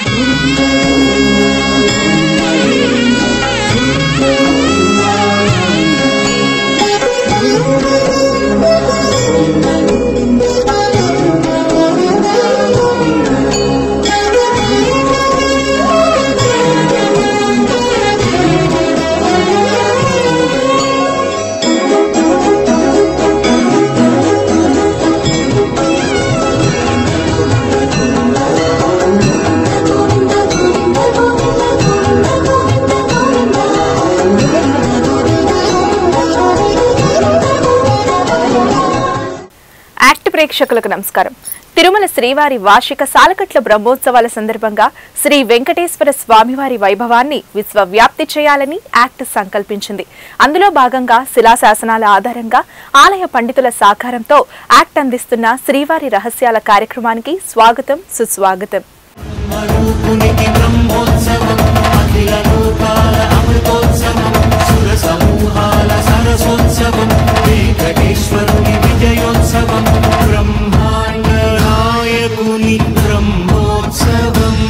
act ప్రేక్షకులకు నమస్కారం తిరుమల శ్రీవారి వార్షిక సాలకట్ల బ్రహ్మోత్సవాల సందర్భంగా శ్రీ వెంకటేశ్వర స్వామివారి వైభవాన్ని విశ్వవ్యాప్తి చేయాలని యాక్ట్ సంకల్పించింది అందులో భాగంగా శిలాశాసనాల ఆధారంగా ఆలయ పండితుల సహకారంతో యాక్ట్ అందిస్తున్న శ్రీవారి రహస్యాల కార్యక్రమానికి స్వాగతం సుస్వాగతం రూపునికి బ్రహ్మోత్సవం అఖిల లోకాల అమృతోత్సవం సుర సమూహాల సరసోత్సవం వెంకటేశ్వరుని విజయోత్సవం బ్రహ్మాండ నాయకుని బ్రహ్మోత్సవం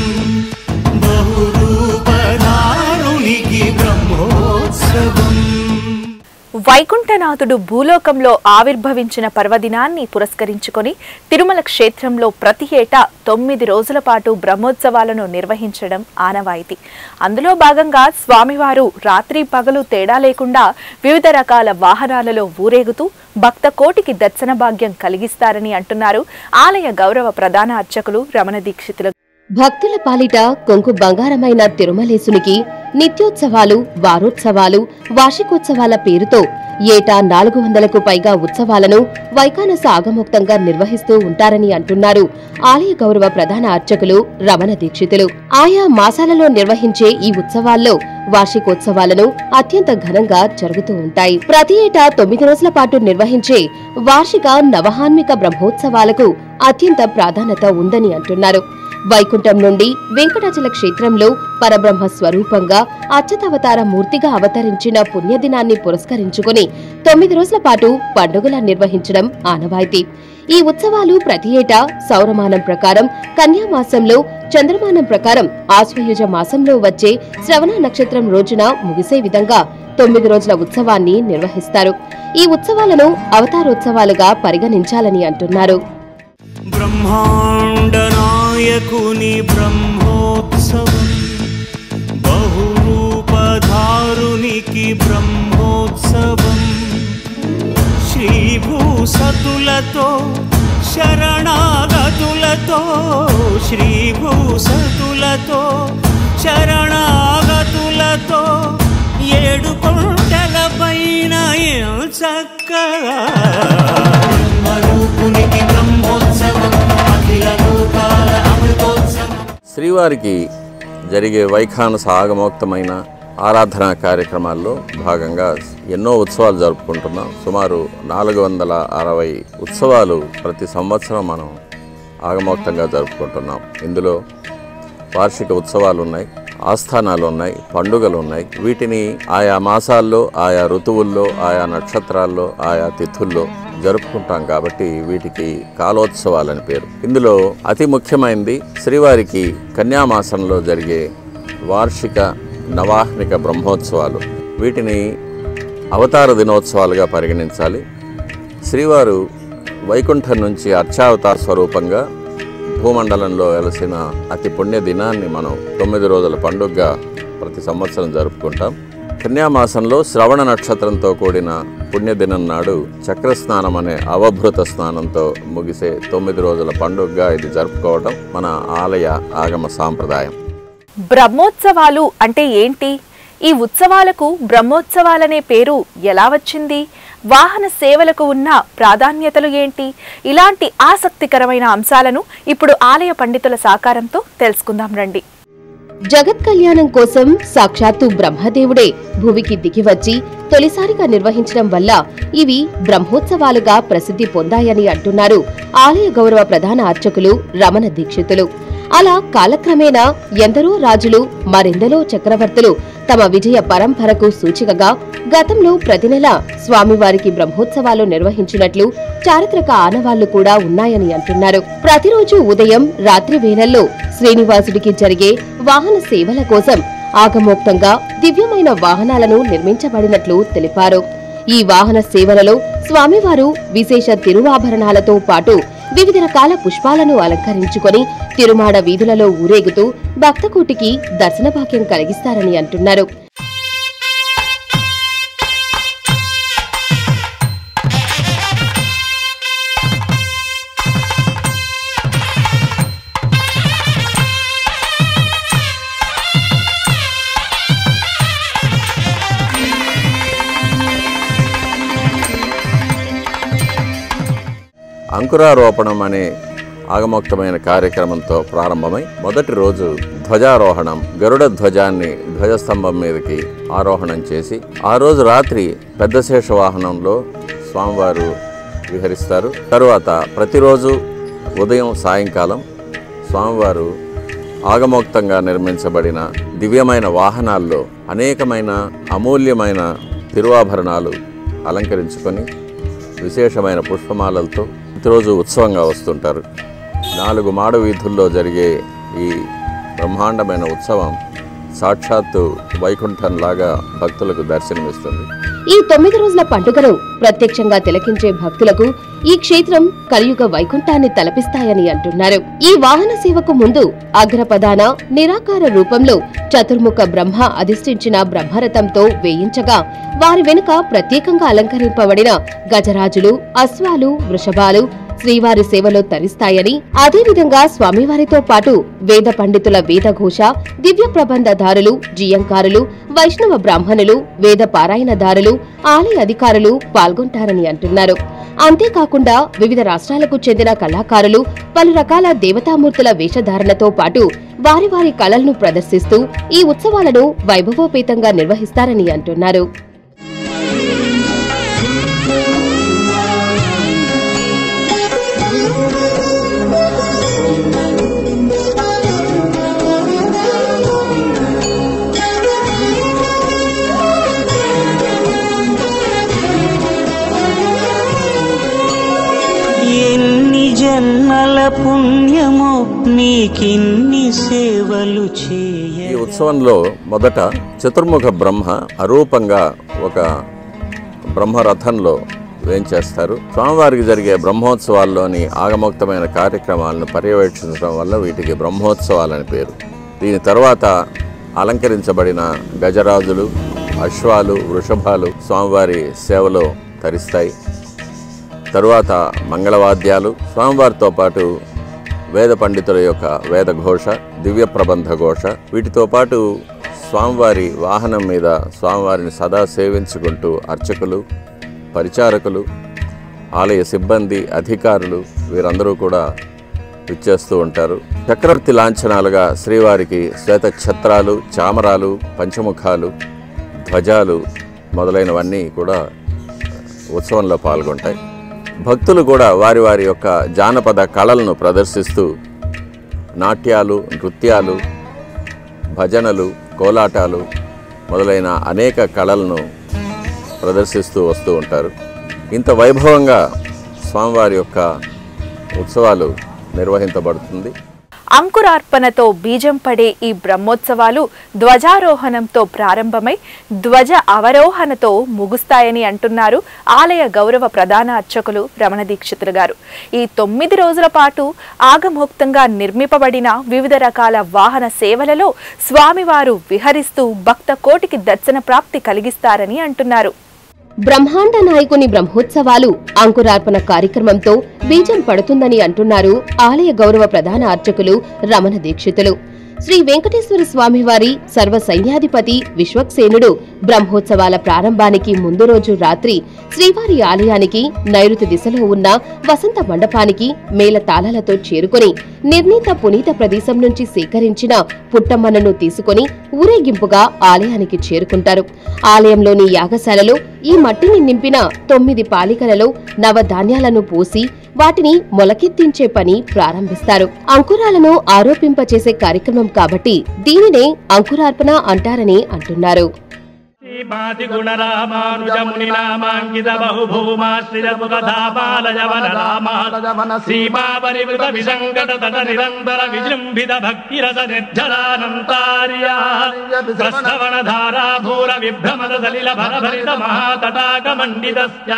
బహురూపధారునికి బ్రహ్మోత్సవం వైకుంఠనాథుడు భూలోకంలో ఆవిర్భవించిన పర్వదినాన్ని పురస్కరించుకొని తిరుమల క్షేత్రంలో ప్రతి ఏటా తొమ్మిది రోజుల పాటు బ్రహ్మోత్సవాలను నిర్వహించడం ఆనవాయితీ అందులో భాగంగా స్వామివారు రాత్రి పగలు తేడా లేకుండా వివిధ రకాల వాహనాలలో ఊరేగుతూ భక్త కోటికి దర్శన భాగ్యం కలిగిస్తారని అంటున్నారు ఆలయ గౌరవ ప్రధాన అర్చకులు రమణ దీక్షితులు భక్తుల పాలిట కొంకు బంగారమైన తిరుమలేసునికి నిత్యోత్సవాలు వారోత్సవాలు వార్షికోత్సవాల పేరుతో ఏటా నాలుగు వందలకు పైగా ఉత్సవాలను వైకానస ఆగమోక్తంగా నిర్వహిస్తూ ఉంటారని అంటున్నారు ఆలయ గౌరవ ప్రధాన అర్చకులు రమణ దీక్షితులు ఆయా మాసాలలో నిర్వహించే ఈ ఉత్సవాల్లో వార్షికోత్సవాలను అత్యంత ఘనంగా జరుగుతూ ఉంటాయి ప్రతి ఏటా తొమ్మిది రోజుల పాటు నిర్వహించే వార్షిక నవహాన్మిక బ్రహ్మోత్సవాలకు అత్యంత ప్రాధాన్యత ఉందని అంటున్నారు వైకుంఠం నుండి వెంకటాచల క్షేత్రంలో పరబ్రహ్మ స్వరూపంగా అచ్చతవతార మూర్తిగా అవతరించిన పుణ్యదినాన్ని పురస్కరించుకుని తొమ్మిది రోజుల పాటు పండుగలా నిర్వహించడం ఆనవాయితీ ఈ ఉత్సవాలు ప్రతి ఏటా సౌరమానం ప్రకారం కన్యామాసంలో చంద్రమానం ప్రకారం ఆశ్వయుజ మాసంలో వచ్చే శ్రవణ నక్షత్రం రోజున ముగిసే విధంగా తొమ్మిది రోజుల ఉత్సవాన్ని నిర్వహిస్తారు ఈ ఉత్సవాలను అవతారోత్సవాలుగా పరిగణించాలని అంటున్నారు బ్రహ్మాండ నాయకుని బ్రహ్మోత్సవం బహురూపధారునికి బ్రహ్మోత్సవం శ్రీభూసతులతో శరణాగతులతో శ్రీభూసతులతో శరణాగతులతో ఏడు కొండల పైన చక్కగా బ్రహ్మరూపునికి బ్రహ్మోత్సవం అఖిల లోకాల అమృతోత్సవం శ్రీవారికి జరిగే వైఖానస ఆగమోక్తమైన ఆరాధనా కార్యక్రమాల్లో భాగంగా ఎన్నో ఉత్సవాలు జరుపుకుంటున్నాం సుమారు నాలుగు వందల అరవై ఉత్సవాలు ప్రతి సంవత్సరం మనం ఆగమోక్తంగా జరుపుకుంటున్నాం ఇందులో వార్షిక ఉత్సవాలు ఉన్నాయి ఆస్థానాలు ఉన్నాయి పండుగలు ఉన్నాయి వీటిని ఆయా మాసాల్లో ఆయా ఋతువుల్లో ఆయా నక్షత్రాల్లో ఆయా తిథుల్లో జరుపుకుంటాం కాబట్టి వీటికి కాలోత్సవాలని పేరు ఇందులో అతి ముఖ్యమైనది శ్రీవారికి కన్యామాసంలో జరిగే వార్షిక నవాహ్నిక బ్రహ్మోత్సవాలు వీటిని అవతార దినోత్సవాలుగా పరిగణించాలి శ్రీవారు వైకుంఠం నుంచి అర్చావతార స్వరూపంగా భూమండలంలో వెలసిన అతి పుణ్య దినాన్ని మనం తొమ్మిది రోజుల పండుగగా ప్రతి సంవత్సరం జరుపుకుంటాం కన్యామాసంలో శ్రవణ నక్షత్రంతో కూడిన పుణ్యదినం నాడు చక్రస్నానం అనే అవభృత స్నానంతో ముగిసే తొమ్మిది రోజుల పండుగగా ఇది జరుపుకోవడం మన ఆలయ ఆగమ సాంప్రదాయం బ్రహ్మోత్సవాలు అంటే ఏంటి ఈ ఉత్సవాలకు బ్రహ్మోత్సవాలనే పేరు ఎలా వచ్చింది వాహన సేవలకు ఉన్న ప్రాధాన్యతలు ఏంటి ఇలాంటి ఆసక్తికరమైన అంశాలను ఇప్పుడు ఆలయ పండితుల సహకారంతో తెలుసుకుందాం రండి జగత్ కళ్యాణం కోసం సాక్షాత్తు బ్రహ్మదేవుడే భూమికి దిగివచ్చి తొలిసారిగా నిర్వహించడం వల్ల ఇవి బ్రహ్మోత్సవాలుగా ప్రసిద్ధి పొందాయని అంటున్నారు ఆలయ గౌరవ ప్రధాన అర్చకులు రమణ దీక్షితులు అలా కాలక్రమేణా ఎందరో రాజులు మరెందరో చక్రవర్తులు తమ విజయ పరంపరకు సూచికగా గతంలో ప్రతి నెల స్వామివారికి బ్రహ్మోత్సవాలు నిర్వహించినట్లు చారిత్రక ఆనవాళ్లు కూడా ఉన్నాయని అంటున్నారు ప్రతిరోజు ఉదయం రాత్రి వేళల్లో శ్రీనివాసుడికి జరిగే వాహన సేవల కోసం ఆగమోక్తంగా దివ్యమైన వాహనాలను నిర్మించబడినట్లు తెలిపారు ఈ వాహన సేవలలో స్వామివారు విశేష తిరువాభరణాలతో పాటు వివిధ రకాల పుష్పాలను అలంకరించుకొని తిరుమాడ వీధులలో ఊరేగుతూ భక్తకోటికి దర్శన భాగ్యం కలిగిస్తారని అంటున్నారు అంకురారోపణం అనే ఆగమోక్తమైన కార్యక్రమంతో ప్రారంభమై మొదటి రోజు ధ్వజారోహణం గరుడ ధ్వజాన్ని ధ్వజస్తంభం మీదకి ఆరోహణం చేసి ఆ రోజు రాత్రి పెద్దశేష వాహనంలో స్వామివారు విహరిస్తారు తరువాత ప్రతిరోజు ఉదయం సాయంకాలం స్వామివారు ఆగమోక్తంగా నిర్మించబడిన దివ్యమైన వాహనాల్లో అనేకమైన అమూల్యమైన తిరువాభరణాలు అలంకరించుకొని విశేషమైన పుష్పమాలలతో ప్రతిరోజు ఉత్సవంగా వస్తుంటారు నాలుగు మాడ వీధుల్లో జరిగే ఈ బ్రహ్మాండమైన ఉత్సవం సాక్షాత్తు వైకుంఠంలాగా భక్తులకు దర్శనమిస్తుంది ఈ తొమ్మిది రోజుల పండుగను ప్రత్యక్షంగా తిలకించే భక్తులకు ఈ క్షేత్రం కలియుగ వైకుంఠాన్ని తలపిస్తాయని అంటున్నారు ఈ వాహన సేవకు ముందు అగ్రపదాన నిరాకార రూపంలో చతుర్ముఖ బ్రహ్మ అధిష్ఠించిన బ్రహ్మరథంతో వేయించగా వారి వెనుక ప్రత్యేకంగా అలంకరింపబడిన గజరాజులు అశ్వాలు వృషభాలు శ్రీవారి సేవలో తరిస్తాయని అదేవిధంగా స్వామివారితో పాటు వేద పండితుల వేదఘోష దివ్య ప్రబంధదారులు జియంకారులు వైష్ణవ బ్రాహ్మణులు వేద పారాయణదారులు ఆలయ అధికారులు పాల్గొంటారని అంటున్నారు అంతేకాకుండా వివిధ రాష్ట్రాలకు చెందిన కళాకారులు పలు రకాల దేవతామూర్తుల వేషధారణతో పాటు వారి వారి కళలను ప్రదర్శిస్తూ ఈ ఉత్సవాలను వైభవోపేతంగా నిర్వహిస్తారని అంటున్నారు ఎన్ని జన్మల పుణ్యమో నీకిన్ని సేవలు చేయ ఈ ఉత్సవంలో మొదట చతుర్ముఖ బ్రహ్మ అరూపంగా ఒక బ్రహ్మరథంలో వేంచేస్తారు స్వామివారికి జరిగే బ్రహ్మోత్సవాల్లోని ఆగమోక్తమైన కార్యక్రమాలను పర్యవేక్షించడం వల్ల వీటికి బ్రహ్మోత్సవాలని పేరు దీని తర్వాత అలంకరించబడిన గజరాజులు అశ్వాలు వృషభాలు స్వామివారి సేవలో తరిస్తాయి తరువాత మంగళవాద్యాలు స్వామివారితో పాటు వేద పండితుల యొక్క వేద ఘోష దివ్య ప్రబంధ ఘోష వీటితో పాటు స్వామివారి వాహనం మీద స్వామివారిని సదా సేవించుకుంటూ అర్చకులు పరిచారకులు ఆలయ సిబ్బంది అధికారులు వీరందరూ కూడా విచ్చేస్తూ ఉంటారు చక్రవర్తి లాంఛనాలుగా శ్రీవారికి శ్వేత ఛత్రాలు చామరాలు పంచముఖాలు ధ్వజాలు మొదలైనవన్నీ కూడా ఉత్సవంలో పాల్గొంటాయి భక్తులు కూడా వారి వారి యొక్క జానపద కళలను ప్రదర్శిస్తూ నాట్యాలు నృత్యాలు భజనలు కోలాటాలు మొదలైన అనేక కళలను ప్రదర్శిస్తూ వస్తూ ఉంటారు ఇంత వైభవంగా స్వామివారి యొక్క ఉత్సవాలు నిర్వహించబడుతుంది అంకురార్పణతో బీజం పడే ఈ బ్రహ్మోత్సవాలు ధ్వజారోహణంతో ప్రారంభమై ధ్వజ అవరోహణతో ముగుస్తాయని అంటున్నారు ఆలయ గౌరవ ప్రధాన అర్చకులు రమణ దీక్షితులు గారు ఈ తొమ్మిది రోజుల పాటు ఆగమోక్తంగా నిర్మిపబడిన వివిధ రకాల వాహన సేవలలో స్వామివారు విహరిస్తూ భక్త కోటికి దర్శన ప్రాప్తి కలిగిస్తారని అంటున్నారు బ్రహ్మాండ నాయకుని బ్రహ్మోత్సవాలు అంకురార్పణ కార్యక్రమంతో బీజం పడుతుందని అంటున్నారు ఆలయ గౌరవ ప్రధాన అర్చకులు రమణ దీక్షితులు శ్రీ వెంకటేశ్వర స్వామివారి సర్వ సైన్యాధిపతి విశ్వక్సేనుడు బ్రహ్మోత్సవాల ప్రారంభానికి ముందు రోజు రాత్రి శ్రీవారి ఆలయానికి నైరుతి దిశలో ఉన్న వసంత మండపానికి మేళ తాళాలతో చేరుకొని నిర్ణీత పునీత ప్రదేశం నుంచి సేకరించిన పుట్టమ్మనను తీసుకొని ఊరేగింపుగా ఆలయానికి చేరుకుంటారు ఆలయంలోని యాగశాలలో ఈ మట్టిని నింపిన తొమ్మిది పాలికలలో నవధాన్యాలను పోసి వాటిని మొలకెత్తించే పని ప్రారంభిస్తారు అంకురాలను ఆరోపింపచేసే కార్యక్రమం కాబట్టి దీనినే అంకురార్పణ అంటారని అంటున్నారు శ్రీపాతి గుణరామానుజముని నామాంకిత బహుభూమాశ్రిత ముఖధాపాలయవన రామాలయవన శ్రీమాపరివృత విసంకట తట నిరంతర విజృంభిత భక్తిరస నిర్జరానంతార్య ప్రస్తవన ధారాభూర విభ్రమద సలిల భరభరిత మహాతటాక మండితస్య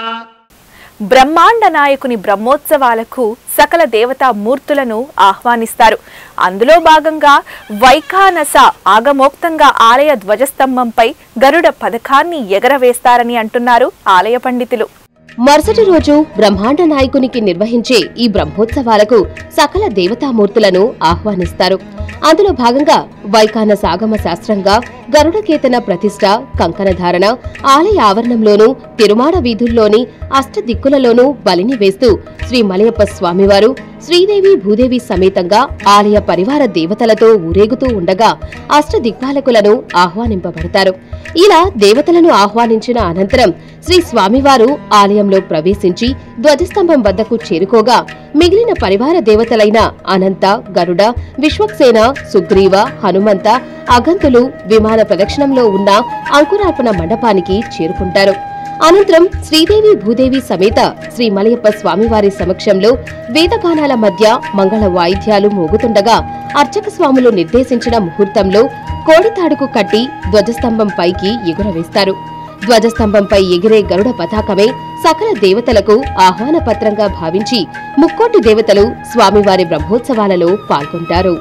బ్రహ్మాండ నాయకుని బ్రహ్మోత్సవాలకు సకల దేవతా మూర్తులను ఆహ్వానిస్తారు అందులో భాగంగా వైఖానస ఆగమోక్తంగా ఆలయ ధ్వజస్తంభంపై గరుడ పథకాన్ని ఎగరవేస్తారని అంటున్నారు ఆలయ పండితులు మరుసటి రోజు బ్రహ్మాండ నాయకునికి నిర్వహించే ఈ బ్రహ్మోత్సవాలకు సకల దేవతామూర్తులను ఆహ్వానిస్తారు అందులో భాగంగా వైఖాన సాగమ శాస్త్రంగా గరుడకేతన ప్రతిష్ట కంకణధారణ ఆలయ ఆవరణంలోనూ తిరుమాడ వీధుల్లోని అష్టదిక్కులలోనూ బలిని వేస్తూ శ్రీ మలయప్ప స్వామివారు శ్రీదేవి భూదేవి సమేతంగా ఆలయ పరివార దేవతలతో ఊరేగుతూ ఉండగా అష్టదిక్పాలకులను ఆహ్వానింపబడతారు ఇలా దేవతలను ఆహ్వానించిన అనంతరం శ్రీ స్వామివారు ఆలయంలో ప్రవేశించి ధ్వజస్తంభం వద్దకు చేరుకోగా మిగిలిన పరివార దేవతలైన అనంత గరుడ విశ్వక్సేన సుగ్రీవ హనుమంత అగంతులు విమాన ప్రదక్షిణంలో ఉన్న అంకురార్పణ మండపానికి చేరుకుంటారు అనంతరం శ్రీదేవి భూదేవి సమేత శ్రీ మలయప్ప స్వామివారి సమక్షంలో వేదగానాల మధ్య మంగళ వాయిద్యాలు మోగుతుండగా అర్చక స్వాములు నిర్దేశించిన ముహూర్తంలో కోడితాడుకు కట్టి ధ్వజస్తంభం పైకి ఎగురవేస్తారు ధ్వజస్తంభంపై ఎగిరే గరుడ పతాకమే సకల దేవతలకు ఆహ్వాన పత్రంగా భావించి ముక్కోటి దేవతలు స్వామివారి బ్రహ్మోత్సవాలలో పాల్గొంటారు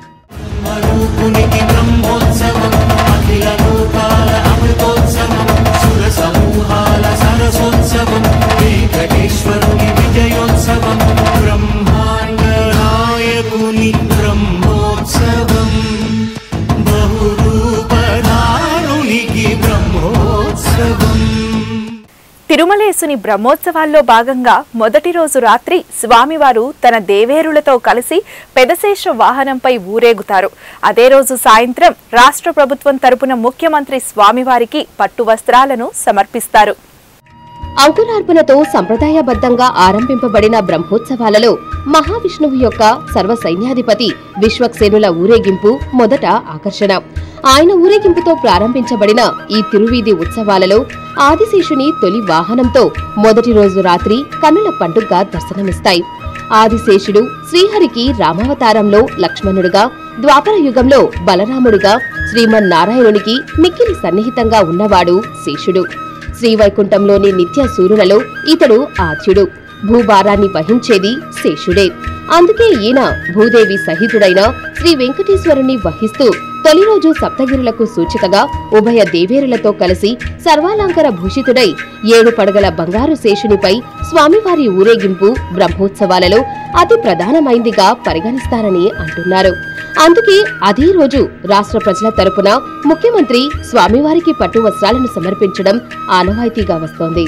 రూపునికి బ్రహ్మోత్సవం అఖిల లోకాల అమృతోత్సవం సుర సమూహాల సరసోత్సవం వెంకటేశ్వరుని విజయోత్సవం బ్రహ్మాండ నాయకుని బ్రహ్మోత్సవం బహురూపధారునికి బ్రహ్మోత్సవం తిరుమలేసుని బ్రహ్మోత్సవాల్లో భాగంగా మొదటి రోజు రాత్రి స్వామివారు తన దేవేరులతో కలిసి పెదశేష వాహనంపై ఊరేగుతారు అదే రోజు సాయంత్రం రాష్ట్ర ప్రభుత్వం తరపున ముఖ్యమంత్రి స్వామివారికి పట్టు వస్త్రాలను సమర్పిస్తారు అంకురార్పణతో సంప్రదాయబద్ధంగా ఆరంభింపబడిన బ్రహ్మోత్సవాలలో మహావిష్ణువు యొక్క సర్వ సైన్యాధిపతి విశ్వక్సేనుల ఊరేగింపు మొదట ఆకర్షణ ఆయన ఊరేగింపుతో ప్రారంభించబడిన ఈ తిరువీధి ఉత్సవాలలో ఆదిశేషుని తొలి వాహనంతో మొదటి రోజు రాత్రి కన్నుల పండుగగా దర్శనమిస్తాయి ఆదిశేషుడు శ్రీహరికి రామావతారంలో లక్ష్మణుడుగా ద్వాపర యుగంలో బలరాముడుగా శ్రీమన్నారాయణునికి మిక్కిలి సన్నిహితంగా ఉన్నవాడు శేషుడు శ్రీవైకుంఠంలోని నిత్య సూర్యులలో ఇతడు ఆద్యుడు భూభారాన్ని వహించేది శేషుడే అందుకే ఈయన భూదేవి సహితుడైన శ్రీ వెంకటేశ్వరుని వహిస్తూ తొలి రోజు సప్తగిరులకు సూచికగా ఉభయ దేవేరులతో కలిసి సర్వాలంకర భూషితుడై ఏడు పడగల బంగారు శేషునిపై స్వామివారి ఊరేగింపు బ్రహ్మోత్సవాలలో అతి ప్రధానమైందిగా పరిగణిస్తారని అంటున్నారు అందుకే అదే రోజు రాష్ట్ర ప్రజల తరపున ముఖ్యమంత్రి స్వామివారికి పట్టు వస్త్రాలను సమర్పించడం ఆనవాయితీగా వస్తోంది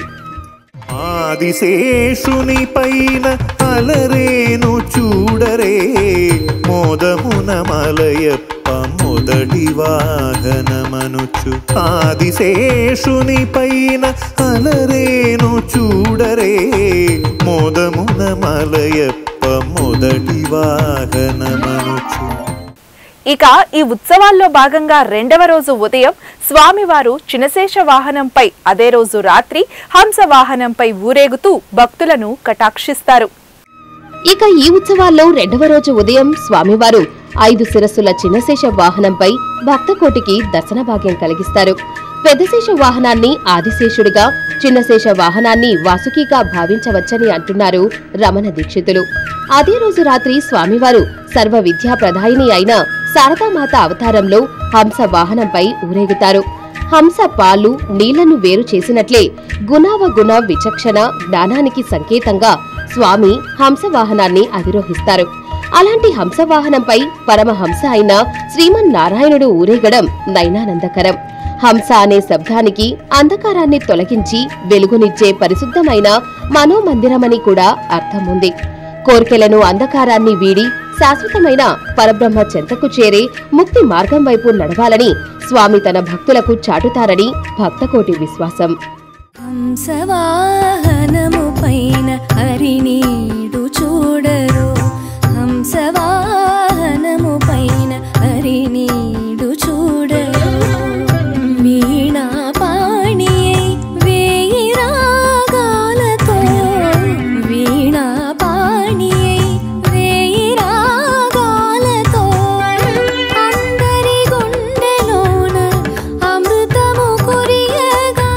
ఆదిశేషుని పైన అలరేను చూడరే మోదమున మలయప్ప మొదటి వాహనమనుచు ఆదిశేషుని పైన అలరేను చూడరే మోదమున మలయప్ప మొదటి వాహనమనుచు ఇక ఈ ఉత్సవాల్లో భాగంగా రెండవ రోజు ఉదయం స్వామివారు చినశేష వాహనంపై అదే రోజు రాత్రి హంస వాహనంపై ఊరేగుతూ భక్తులను కటాక్షిస్తారు ఇక ఈ ఉత్సవాల్లో రెండవ రోజు ఉదయం స్వామివారు ఐదు శిరస్సుల చిన్నశేష వాహనంపై భక్తకోటికి దర్శన భాగ్యం కలిగిస్తారు పెద్దశేష వాహనాన్ని ఆదిశేషుడిగా చిన్నశేష వాహనాన్ని వాసుకిగా భావించవచ్చని అంటున్నారు రమణ దీక్షితులు అదే రోజు రాత్రి స్వామివారు సర్వ విద్యా ప్రధాయిని అయిన శారదామాత అవతారంలో హంస వాహనంపై ఊరేగుతారు హంస పాలు నీళ్లను వేరు చేసినట్లే గుణావగుణ విచక్షణ జ్ఞానానికి సంకేతంగా స్వామి హంస వాహనాన్ని అధిరోహిస్తారు అలాంటి హంస వాహనంపై పరమహంస అయిన శ్రీమన్నారాయణుడు ఊరేగడం నయనానందకరం హంస అనే శబ్దానికి అంధకారాన్ని తొలగించి వెలుగునిచ్చే పరిశుద్ధమైన మనోమందిరమని కూడా అర్థం ఉంది కోర్కెలను అంధకారాన్ని వీడి శాశ్వతమైన పరబ్రహ్మ చెంతకు చేరే ముక్తి మార్గం వైపు నడవాలని స్వామి తన భక్తులకు చాటుతారని భక్తకోటి విశ్వాసం హంసవాహనము పైన హరినీడు చూడరు హంసవాహనము పైన హరినీడు చూడరు వీణా పాణియై వేయి రాగాలతో వీణా పాణియై వేయి రాగాలతో అందరి గుండెలోన అమృతము కురియగా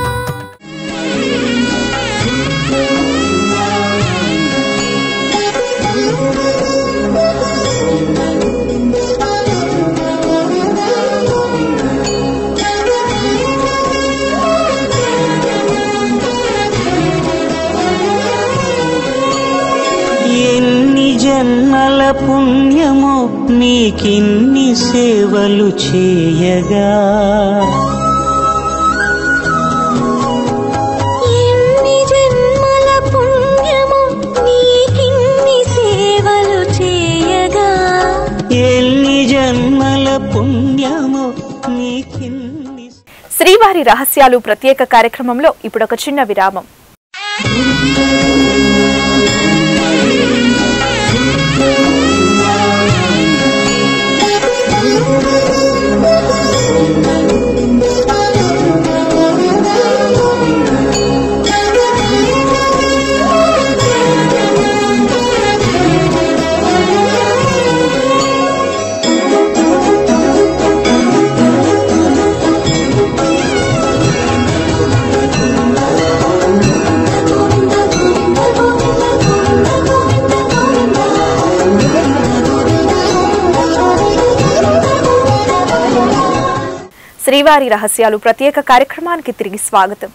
ఎన్ని జన్మల పుణ్యమో నీకిన్ని సేవలు చేయగా ఎన్ని జన్మల పుణ్యము నీకిన్ని సేవలు చేయగా ఎన్ని జన్మల పుణ్యమో నీకిన్ని శ్రీవారి రహస్యాలు ప్రత్యేక కార్యక్రమంలో ఇప్పుడు ఒక చిన్న విరామం శ్రీవారి రహస్యాలు ప్రత్యేక కార్యక్రమానికి తిరిగి స్వాగతం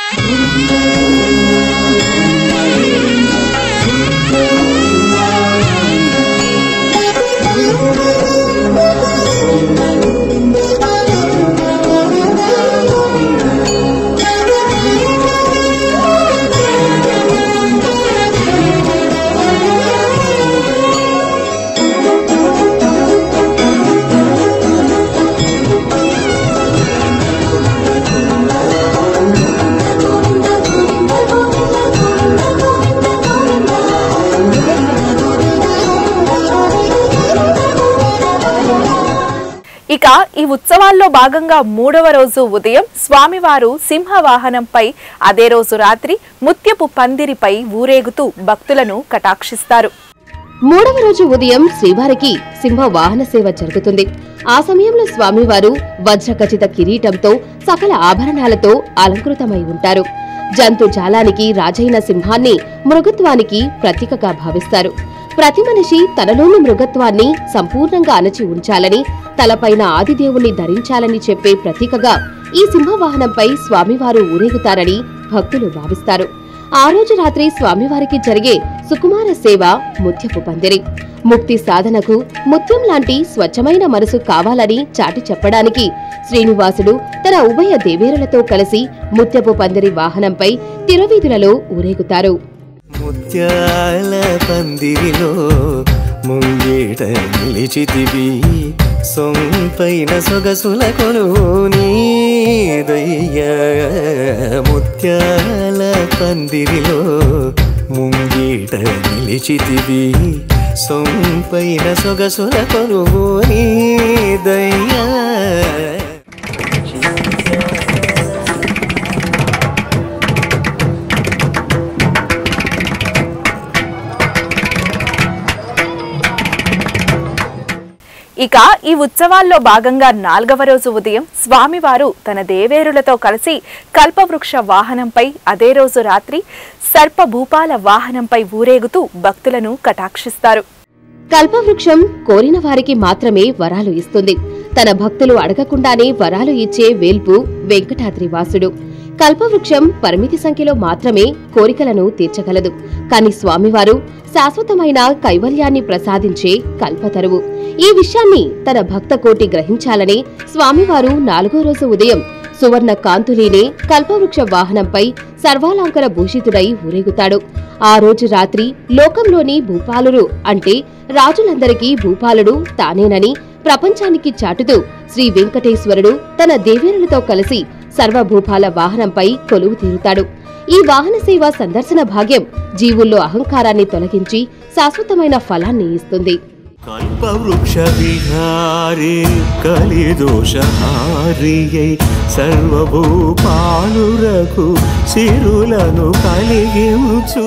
ఇక ఈ ఉత్సవాల్లో భాగంగా మూడవ రోజు ఉదయం స్వామివారు సింహ వాహనంపై అదే రోజు రాత్రి ముత్యపు పందిరిపై ఊరేగుతూ భక్తులను కటాక్షిస్తారు మూడవ రోజు ఉదయం శ్రీవారికి సింహ వాహన సేవ జరుగుతుంది ఆ సమయంలో స్వామివారు వజ్రఖచిత కిరీటంతో సకల ఆభరణాలతో అలంకృతమై ఉంటారు జంతు జాలానికి రాజైన సింహాన్ని మృగత్వానికి ప్రతీకగా భావిస్తారు ప్రతి మనిషి తనలోని మృగత్వాన్ని సంపూర్ణంగా అణచి ఉంచాలని తలపైన ఆదిదేవుణ్ణి ధరించాలని చెప్పే ప్రతీకగా ఈ సింహవాహనంపై స్వామివారు ఊరేగుతారని భక్తులు భావిస్తారు ఆ రోజు రాత్రి స్వామివారికి జరిగే సుకుమార సేవ ముత్యపు పందిరి ముక్తి సాధనకు ముత్యం లాంటి స్వచ్ఛమైన మనసు కావాలని చాటి చెప్పడానికి శ్రీనివాసుడు తన ఉభయ దేవేరులతో కలిసి ముత్యపు పందిరి వాహనంపై తిరువీధులలో ఊరేగుతారు ముత్యాల పందిరిలో ముంగేట నిలిచితివి సొంపైన సొగసుల కొనువు నీదయ్య ముత్యాల పందిరిలో ముంగేట నిలిచితివి సొంపైన సొగసుల కొనువు నీదయ్య ఇక ఈ ఉత్సవాల్లో భాగంగా నాల్గవ రోజు ఉదయం స్వామివారు తన దేవేరులతో కలిసి కల్పవృక్ష వాహనంపై అదే రోజు రాత్రి సర్ప భూపాల వాహనంపై ఊరేగుతూ భక్తులను కటాక్షిస్తారు కల్పవృక్షం కోరిన వారికి మాత్రమే వరాలు ఇస్తుంది తన భక్తులు అడగకుండానే వరాలు ఇచ్చే వేల్పు వెంకటాద్రి వాసుడు కల్పవృక్షం పరిమితి సంఖ్యలో మాత్రమే కోరికలను తీర్చగలదు కాని స్వామివారు శాశ్వతమైన కైవల్యాన్ని ప్రసాదించే కల్పతరువు ఈ విషయాన్ని తన భక్త కోటి గ్రహించాలని స్వామివారు నాలుగో రోజు ఉదయం సువర్ణ కాంతులీనే కల్పవృక్ష వాహనంపై సర్వాలంకర భూషితుడై ఊరేగుతాడు ఆ రోజు రాత్రి లోకంలోని భూపాలురు అంటే రాజులందరికీ భూపాలుడు తానేనని ప్రపంచానికి చాటుతూ శ్రీ వెంకటేశ్వరుడు తన దేవేరులతో కలిసి సర్వభూపాల వాహనంపై కొలువు తీరుతాడు ఈ వాహన సేవ సందర్శన భాగ్యం జీవుల్లో అహంకారాన్ని తొలగించి శాశ్వతమైన ఫలాన్ని ఇస్తుంది కల్పవృక్ష విహారీ కలిదోషహారియై సర్వభూపాలురకు సిరులను కలిగించు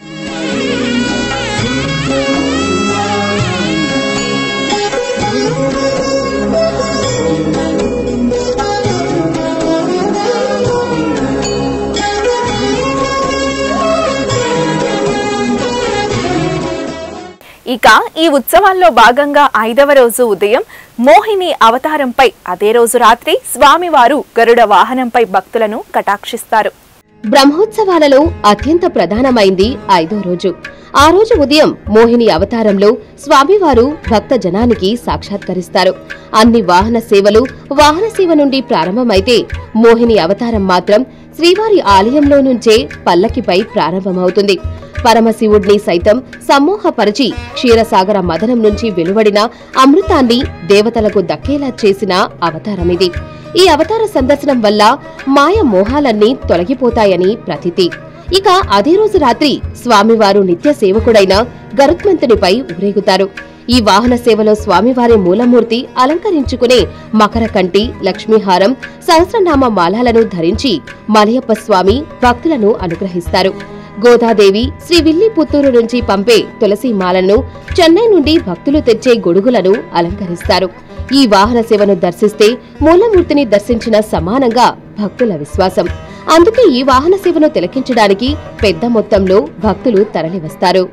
ఇక ఈ ఉత్సవాల్లో భాగంగా ఐదవ రోజు ఉదయం మోహిని అవతారంపై అదే రోజు రాత్రి స్వామివారు గరుడ వాహనంపై భక్తులను కటాక్షిస్తారు బ్రహ్మోత్సవాలలో అత్యంత ప్రధానమైంది ఐదో రోజు ఆ రోజు ఉదయం మోహిని అవతారంలో స్వామివారు భక్త జనానికి సాక్షాత్కరిస్తారు అన్ని వాహన సేవలు వాహన సేవ నుండి ప్రారంభమైతే మోహిని అవతారం మాత్రం శ్రీవారి ఆలయంలో నుంచే పల్లకిపై ప్రారంభమవుతుంది పరమశివుడిని సైతం సమ్మోహపరిచి క్షీరసాగర మదనం నుంచి వెలువడిన అమృతాన్ని దేవతలకు దక్కేలా చేసిన అవతారమిది ఈ అవతార సందర్శనం వల్ల మాయ మోహాలన్నీ తొలగిపోతాయని ప్రతీతి ఇక అదే రోజు రాత్రి స్వామివారు నిత్య సేవకుడైన గరుత్మంతునిపై ఊరేగుతారు ఈ వాహన సేవలో స్వామివారి మూలమూర్తి అలంకరించుకునే మకర కంటి లక్ష్మీహారం సహస్రనామ మాలాలను ధరించి మలయప్ప స్వామి భక్తులను అనుగ్రహిస్తారు గోదాదేవి శ్రీ విల్లి పుత్తూరు నుంచి పంపే తులసి మాలను చెన్నై నుండి భక్తులు తెచ్చే గొడుగులను అలంకరిస్తారు ఈ వాహన సేవను దర్శిస్తే మూలమూర్తిని దర్శించిన సమానంగా భక్తుల విశ్వాసం అందుకే ఈ వాహన సేవను తిలకించడానికి పెద్ద మొత్తంలో భక్తులు తరలివస్తారు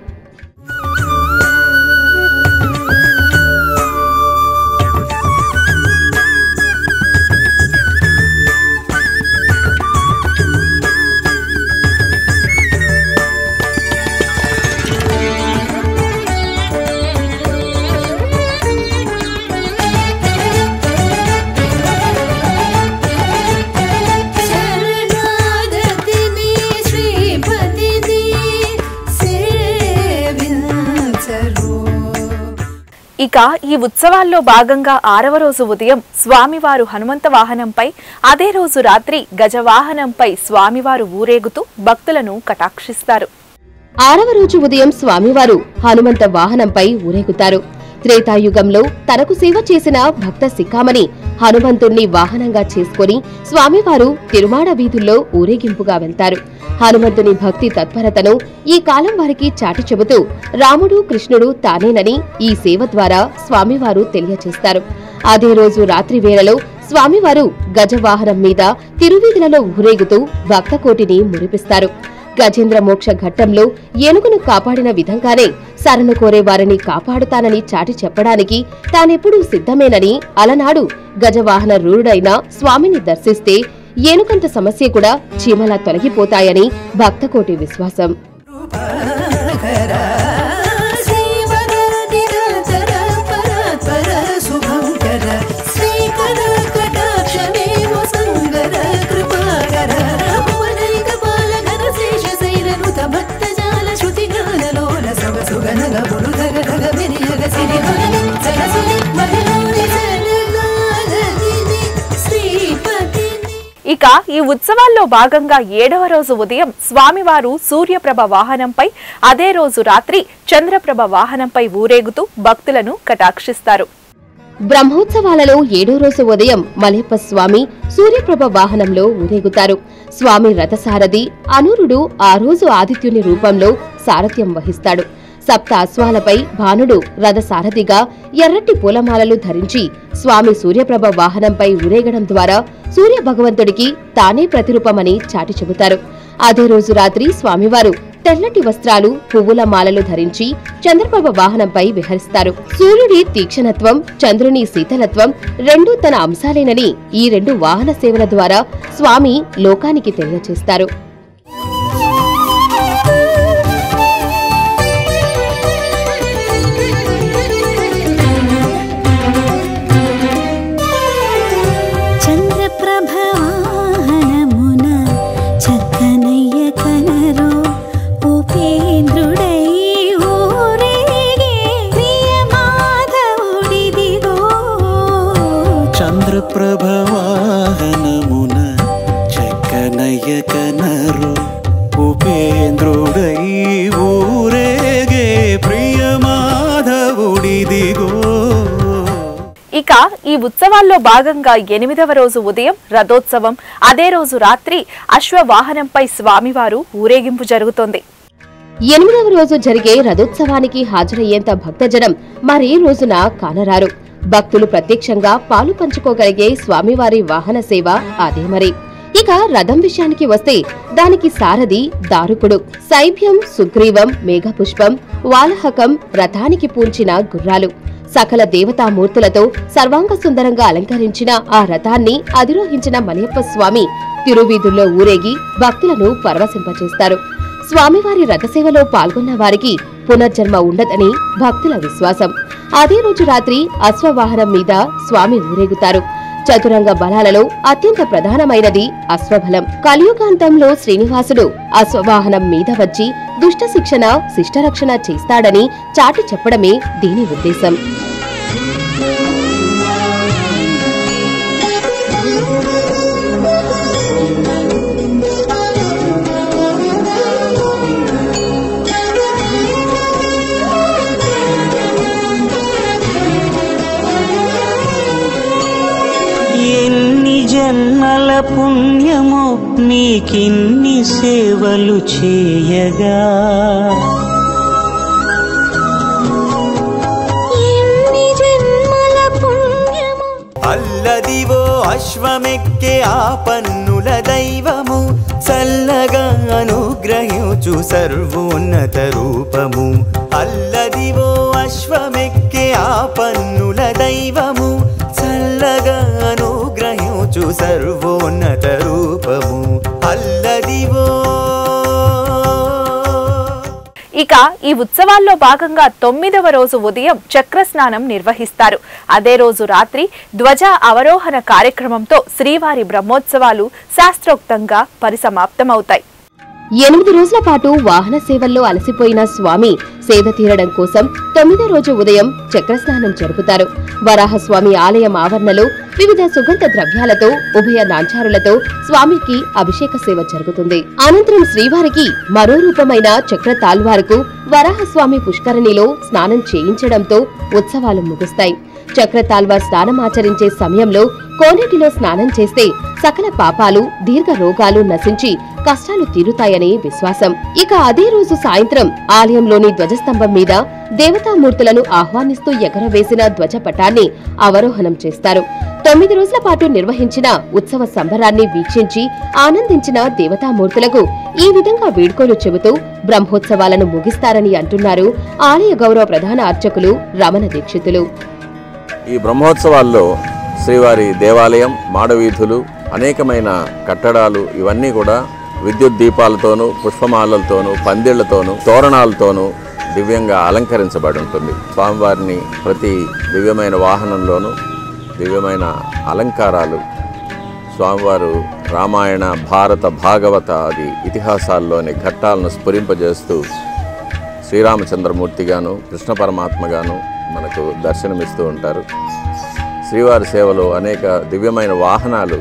శరణాగతిని శ్రీపతిని సేవించరు ఇక ఈ ఉత్సవాల్లో భాగంగా ఆరవ రోజు ఉదయం స్వామివారు హనుమంత వాహనంపై అదే రోజు రాత్రి గజవాహనంపై స్వామివారు ఊరేగుతూ భక్తులను కటాక్షిస్తారు ఆరవ రోజు ఉదయం స్వామివారు హనుమంత వాహనంపై ఊరేగుతారు త్రేతాయుగంలో తనకు సేవ చేసిన భక్త సిక్కామణి హనుమంతుణ్ణి వాహనంగా చేసుకొని స్వామివారు తిరుమాడ వీధుల్లో ఊరేగింపుగా వెళ్తారు హనుమంతుని భక్తి తత్పరతను ఈ కాలం వారికి చాటి చెబుతూ రాముడు కృష్ణుడు తానేనని ఈ సేవ ద్వారా స్వామివారు తెలియచేస్తారు అదే రోజు రాత్రి వేళలో స్వామివారు గజవాహనం మీద తిరువీధులలో ఊరేగుతూ భక్తకోటిని మురిపిస్తారు గజేంద్ర మోక్ష ఘట్టంలో ఏనుగును కాపాడిన విధంగానే శరణు కోరే వారిని కాపాడుతానని చాటి చెప్పడానికి తానెప్పుడూ సిద్ధమేనని అలనాడు గజవాహన రూఢుడైన స్వామిని దర్శిస్తే ఏనుగంత సమస్య కూడా చీమలా తొలగిపోతాయని భక్తకోటి విశ్వాసం శ్రీవర నిరంతర పరాత్పర శుభంకర శ్రీకర కటాక్షమేవ సంగర కృపాకర భువనైక పాలకర శేష శైలనుత భక్త జాల శృతి గానలోల సవ సుగనగ మురుధగ ధగ వినియగ సిరి ధ్వని సరసుని మహిళోని శరణాగతిని శ్రీపతిని ఇక ఈ ఉత్సవాల్లో భాగంగా ఏడవ రోజు ఉదయం స్వామివారు సూర్యప్రభ వాహనంపై అదే రోజు రాత్రి చంద్రప్రభ వాహనంపై ఊరేగుతూ భక్తులను కటాక్షిస్తారు బ్రహ్మోత్సవాలలో ఏడో రోజు ఉదయం మలయప్ప స్వామి సూర్యప్రభ వాహనంలో ఊరేగుతారు స్వామి రథసారథి అనూరుడు ఆ రోజు ఆదిత్యుని రూపంలో సారథ్యం వహిస్తాడు సప్త అశ్వాలపై భానుడు రథసారథిగా ఎర్రటి పూలమాలలు ధరించి స్వామి సూర్యప్రభ వాహనంపై ఊరేగడం ద్వారా సూర్య భగవంతుడికి తానే ప్రతిరూపమని చాటి చెబుతారు అదే రోజు రాత్రి స్వామివారు తెల్లటి వస్త్రాలు పువ్వుల మాలలు ధరించి చంద్రప్రభ వాహనంపై విహరిస్తారు సూర్యుడి తీక్షణత్వం చంద్రుని శీతలత్వం రెండూ తన అంశాలేనని ఈ రెండు వాహన సేవల ద్వారా స్వామి లోకానికి తెలియచేస్తారు చంద్రప్రభవాహనమున చక్కనయ్య కనరో ఉపేంద్రుడై ఊరేగే ప్రియ మాధవుడిదిగో చంద్రప్రభవాహనమున చక్కనయ్య కనరు ఉపేంద్రుడై ఊరేగే ప్రియమాధవుడిదిగో ఇక ఈ ఉత్సవాల్లో భాగంగా ఎనిమిదవ రోజు ఉదయం రథోత్సవం అదే రోజు రాత్రి అశ్వవాహనంపై స్వామివారు ఊరేగింపు జరుగుతోంది ఎనిమిదవ రోజు జరిగే రథోత్సవానికి హాజరయ్యేంత భక్తజనం మరే రోజున కానరారు భక్తులు ప్రత్యక్షంగా పాలు పంచుకోగలిగే స్వామివారి వాహన సేవ అదే మరి ఇక రథం విషయానికి వస్తే దానికి సారథి దారుకుడు సైభ్యం సుగ్రీవం మేఘపుష్పం వాలహకం రథానికి పూంచిన గుర్రాలు సకల దేవతామూర్తులతో సర్వాంగ సుందరంగా అలంకరించిన ఆ రథాన్ని అధిరోహించిన మలయప్ప స్వామి తిరువీధుల్లో ఊరేగి భక్తులను పరవశింపచేస్తారు స్వామివారి రథసేవలో పాల్గొన్న వారికి పునర్జన్మ ఉండదని భక్తుల విశ్వాసం అదే రోజు రాత్రి అశ్వవాహనం మీద స్వామి ఊరేగుతారు చతురంగ బలాలలో అత్యంత ప్రధానమైనది అశ్వబలం కలియుగాంతంలో శ్రీనివాసుడు అశ్వవాహనం మీద వచ్చి దుష్ట శిక్షణ శిష్టరక్షణ చేస్తాడని చాటి చెప్పడమే దీని ఉద్దేశం ఎన్ని జన్మల పుణ్యమో నీకిన్ని సేవలు చేయగా ఎన్ని జన్మల పుణ్యమో అల్లదివో అశ్వమెక్కే ఆ పన్నుల దైవము చల్లగా అనుగ్రహించు సర్వోన్నత రూపము అల్లదివో అశ్వమెక్కే ఆ పన్నుల దైవము చల్లగా అనుగ్రహించు సర్వోన్నత రూపము అల్లదివో ఇక ఈ ఉత్సవాల్లో భాగంగా తొమ్మిదవ రోజు ఉదయం చక్రస్నానం నిర్వహిస్తారు అదే రోజు రాత్రి ధ్వజ అవరోహణ కార్యక్రమంతో శ్రీవారి బ్రహ్మోత్సవాలు శాస్త్రోక్తంగా పరిసమాప్తమవుతాయి ఎనిమిది రోజుల పాటు వాహన సేవల్లో అలసిపోయిన స్వామి సేద తీరడం కోసం తొమ్మిదో రోజు ఉదయం చక్రస్నానం జరుపుతారు వరాహస్వామి ఆలయం ఆవరణలో వివిధ సుగంధ ద్రవ్యాలతో ఉభయ నాంచారులతో స్వామికి అభిషేక సేవ జరుగుతుంది అనంతరం శ్రీవారికి మరో రూపమైన చక్ర తాల్వారుకు వరాహస్వామి పుష్కరిణిలో స్నానం చేయించడంతో ఉత్సవాలు ముగుస్తాయి చక్రతాల్వార్ స్నానం ఆచరించే సమయంలో కోనేటిలో స్నానం చేస్తే సకల పాపాలు దీర్ఘ రోగాలు నశించి కష్టాలు తీరుతాయని విశ్వాసం ఇక అదే రోజు సాయంత్రం ఆలయంలోని ధ్వజస్తంభం మీద దేవతామూర్తులను ఆహ్వానిస్తూ ఎగరవేసిన ధ్వజపటాన్ని అవరోహణం చేస్తారు తొమ్మిది రోజుల పాటు నిర్వహించిన ఉత్సవ సంబరాన్ని వీక్షించి ఆనందించిన దేవతామూర్తులకు ఈ విధంగా వీడ్కోలు చెబుతూ బ్రహ్మోత్సవాలను ముగిస్తారని అంటున్నారు ఆలయ గౌరవ ప్రధాన అర్చకులు రమణ దీక్షితులు ఈ బ్రహ్మోత్సవాల్లో శ్రీవారి దేవాలయం మాడవీధులు అనేకమైన కట్టడాలు ఇవన్నీ కూడా విద్యుత్ దీపాలతోనూ పుష్పమాలలతోనూ పందిళ్లతోనూ తోరణాలతోనూ దివ్యంగా అలంకరించబడి ఉంటుంది స్వామివారిని ప్రతి దివ్యమైన వాహనంలోనూ దివ్యమైన అలంకారాలు స్వామివారు రామాయణ భారత భాగవత అది ఇతిహాసాల్లోని ఘట్టాలను స్ఫురింపజేస్తూ శ్రీరామచంద్రమూర్తిగాను కృష్ణ పరమాత్మగాను మనకు దర్శనమిస్తూ ఉంటారు శ్రీవారి సేవలో అనేక దివ్యమైన వాహనాలు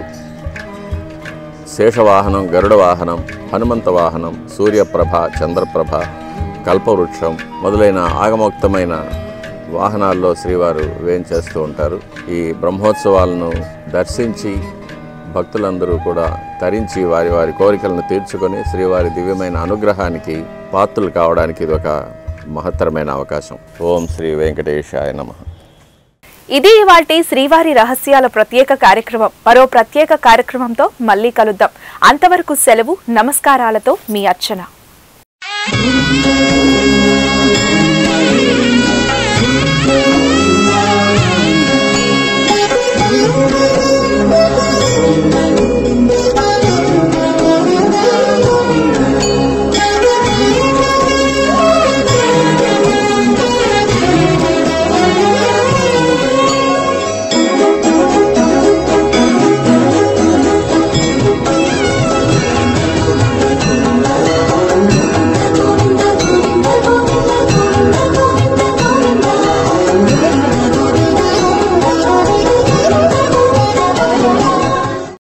శేషవాహనం గరుడ వాహనం హనుమంత వాహనం సూర్యప్రభ చంద్రప్రభ కల్పవృక్షం మొదలైన ఆగమోక్తమైన వాహనాల్లో శ్రీవారు వేంచేస్తూ ఉంటారు ఈ బ్రహ్మోత్సవాలను దర్శించి భక్తులందరూ కూడా తరించి వారి వారి కోరికలను తీర్చుకొని శ్రీవారి దివ్యమైన అనుగ్రహానికి పాత్రలు కావడానికి ఇది ఒక మహత్తరమైన అవకాశం ఓం శ్రీ వెంకటేశాయ నమః ఇది ఇవాల్టి శ్రీవారి రహస్యాల ప్రత్యేక కార్యక్రమం మరో ప్రత్యేక కార్యక్రమంతో మళ్ళీ కలుద్దాం అంతవరకు సెలవు నమస్కారాలతో మీ అర్చన